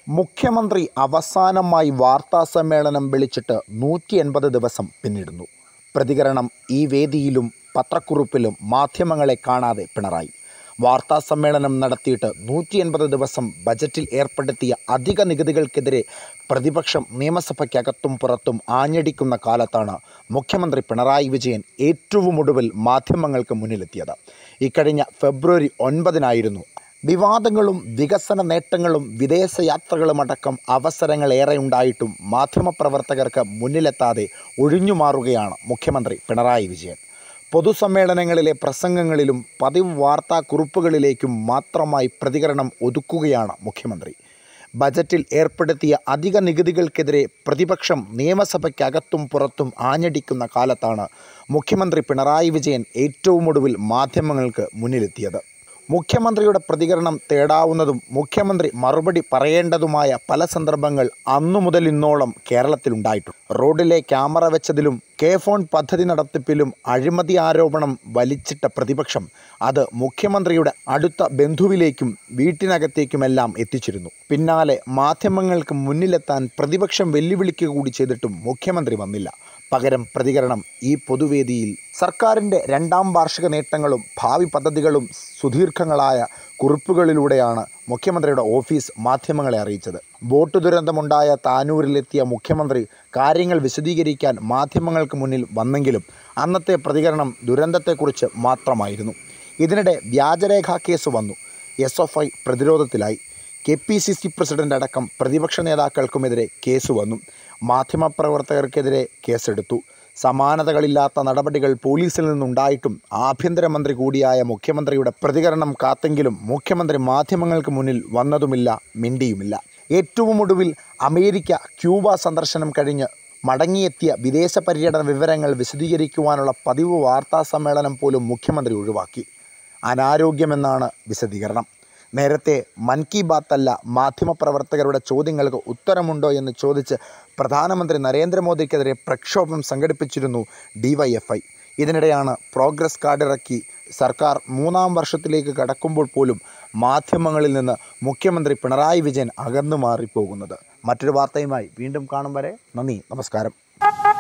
മുഖ്യമന്ത്രി അവസാനമായി വാർത്താസമ്മേളനം വിളിച്ചിട്ട് നൂറ്റി എൺപത് ദിവസം പിന്നിടുന്നു പ്രതികരണം ഈ വേദിയിലും പത്രക്കുറിപ്പിലും മാധ്യമങ്ങളെ കാണാതെ പിണറായി വാർത്താസമ്മേളനം നടത്തിയിട്ട് നൂറ്റി എൺപത് ദിവസം ബജറ്റിൽ ഏർപ്പെടുത്തിയ അധിക നികുതികൾക്കെതിരെ പ്രതിപക്ഷം നിയമസഭയ്ക്കകത്തും പുറത്തും ആഞ്ഞടിക്കുന്ന കാലത്താണ് മുഖ്യമന്ത്രി പിണറായി വിജയൻ ഏറ്റവും ഒടുവിൽ മാധ്യമങ്ങൾക്ക് മുന്നിലെത്തിയത് ഇക്കഴിഞ്ഞ ഫെബ്രുവരി ഒൻപതിനായിരുന്നു വിവാദങ്ങളും വികസന നേട്ടങ്ങളും വിദേശയാത്രകളുമടക്കം അവസരങ്ങൾ ഏറെ ഉണ്ടായിട്ടും മാധ്യമപ്രവർത്തകർക്ക് മുന്നിലെത്താതെ ഒഴിഞ്ഞുമാറുകയാണ് മുഖ്യമന്ത്രി പിണറായി വിജയൻ പൊതുസമ്മേളനങ്ങളിലെ പ്രസംഗങ്ങളിലും പതിവ് വാർത്താക്കുറിപ്പുകളിലേക്കും മാത്രമായി പ്രതികരണം ഒതുക്കുകയാണ് മുഖ്യമന്ത്രി ബജറ്റിൽ ഏർപ്പെടുത്തിയ അധിക നികുതികൾക്കെതിരെ പ്രതിപക്ഷം നിയമസഭയ്ക്കകത്തും പുറത്തും ആഞ്ഞടിക്കുന്ന കാലത്താണ് മുഖ്യമന്ത്രി പിണറായി വിജയൻ ഏറ്റവും ഒടുവിൽ മാധ്യമങ്ങൾക്ക് മുന്നിലെത്തിയത് മുഖ്യമന്ത്രിയുടെ പ്രതികരണം തേടാവുന്നതും മുഖ്യമന്ത്രി മറുപടി പറയേണ്ടതുമായ പല സന്ദർഭങ്ങൾ അന്നു മുതൽ ഇന്നോളം കേരളത്തിലുണ്ടായിട്ടുണ്ട് റോഡിലെ ക്യാമറ വെച്ചതിലും കെ ഫോൺ പദ്ധതി നടത്തിപ്പിലും അഴിമതി ആരോപണം വലിച്ചിട്ട പ്രതിപക്ഷം അത് മുഖ്യമന്ത്രിയുടെ അടുത്ത ബന്ധുവിലേക്കും വീട്ടിനകത്തേക്കുമെല്ലാം എത്തിച്ചിരുന്നു പിന്നാലെ മാധ്യമങ്ങൾക്ക് മുന്നിലെത്താൻ പ്രതിപക്ഷം വെല്ലുവിളിക്കുക കൂടി ചെയ്തിട്ടും മുഖ്യമന്ത്രി വന്നില്ല പകരം പ്രതികരണം ഈ പൊതുവേദിയിൽ സർക്കാരിൻ്റെ രണ്ടാം വാർഷിക നേട്ടങ്ങളും ഭാവി പദ്ധതികളും സുദീർഘങ്ങളായ കുറിപ്പുകളിലൂടെയാണ് മുഖ്യമന്ത്രിയുടെ ഓഫീസ് മാധ്യമങ്ങളെ അറിയിച്ചത് ബോട്ട് ദുരന്തമുണ്ടായ താനൂരിലെത്തിയ മുഖ്യമന്ത്രി കാര്യങ്ങൾ വിശദീകരിക്കാൻ മാധ്യമങ്ങൾക്ക് മുന്നിൽ വന്നെങ്കിലും അന്നത്തെ പ്രതികരണം ദുരന്തത്തെക്കുറിച്ച് മാത്രമായിരുന്നു ഇതിനിടെ വ്യാജരേഖാ കേസ് വന്നു എസ് എഫ് ഐ പ്രതിരോധത്തിലായി K P C C president അടക്കം പ്രതിപക്ഷ നേതാക്കൾക്കുമെതിരെ കേസ് വന്നു മാധ്യമപ്രവർത്തകർക്കെതിരെ കേസെടുത്തു സമാനതകളില്ലാത്ത നടപടികൾ പോലീസിൽ നിന്നുണ്ടായിട്ടും ആഭ്യന്തരമന്ത്രി കൂടിയായ മുഖ്യമന്ത്രിയുടെ പ്രതികരണം കാത്തെങ്കിലും മുഖ്യമന്ത്രി മാധ്യമങ്ങൾക്ക് മുന്നിൽ വന്നതുമില്ല മിണ്ടിയുമില്ല ഏറ്റവും ഒടുവിൽ അമേരിക്ക ക്യൂബ സന്ദർശനം കഴിഞ്ഞ് മടങ്ങിയെത്തിയ വിദേശ പര്യടന വിവരങ്ങൾ വിശദീകരിക്കുവാനുള്ള പതിവ് വാർത്താ സമ്മേളനം പോലും മുഖ്യമന്ത്രി ഒഴിവാക്കി അനാരോഗ്യമെന്നാണ് വിശദീകരണം നേരത്തെ മൻ കി ബാത്ത് അല്ല മാധ്യമപ്രവർത്തകരുടെ ചോദ്യങ്ങൾക്ക് ഉത്തരമുണ്ടോ എന്ന് ചോദിച്ച് പ്രധാനമന്ത്രി നരേന്ദ്രമോദിക്കെതിരെ പ്രക്ഷോഭം സംഘടിപ്പിച്ചിരുന്നു ഡിവൈഎഫ്ഐ ഇതിനിടെയാണ് പ്രോഗ്രസ് കാർഡ് ഇറക്കി സർക്കാർ മൂന്നാം വർഷത്തിലേക്ക് കടക്കുമ്പോൾ പോലും മാധ്യമങ്ങളിൽ നിന്ന് മുഖ്യമന്ത്രി പിണറായി വിജയൻ അകന്നു മാറിപ്പോകുന്നത് മറ്റൊരു വാർത്തയുമായി വീണ്ടും കാണും വരെ നന്ദി നമസ്കാരം